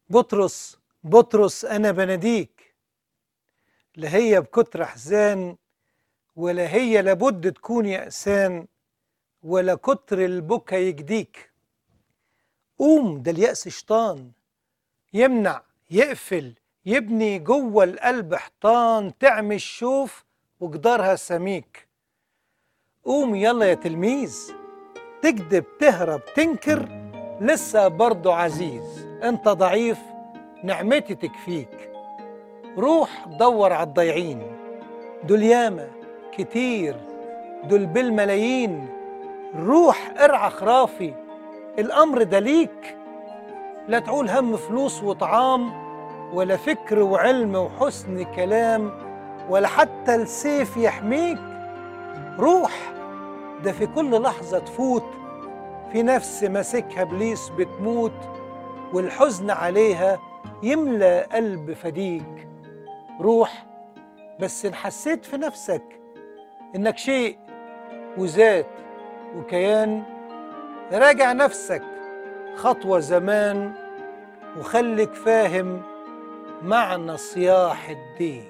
بطرس بطرس أنا بناديك لا هي بكتر حزان ولا هي لابد تكون يأسان ولا كتر البكا يجديك قوم ده اليأس شيطان يمنع يقفل يبني جوه القلب حيطان تعمي الشوف وجدارها سميك قوم يلا يا تلميذ تكذب تهرب تنكر لسه برضه عزيز انت ضعيف نعمتي تكفيك روح دور على الضايعين دول ياما كتير دول بالملايين روح ارعى خرافي الامر ده ليك لا تعول هم فلوس وطعام ولا فكر وعلم وحسن كلام ولا حتى السيف يحميك روح ده في كل لحظة تفوت في نفس ماسكها ابليس بتموت والحزن عليها يملى قلب فديك روح بس ان حسيت في نفسك انك شيء وذات وكيان راجع نفسك خطوة زمان وخليك فاهم معنى صياح الدين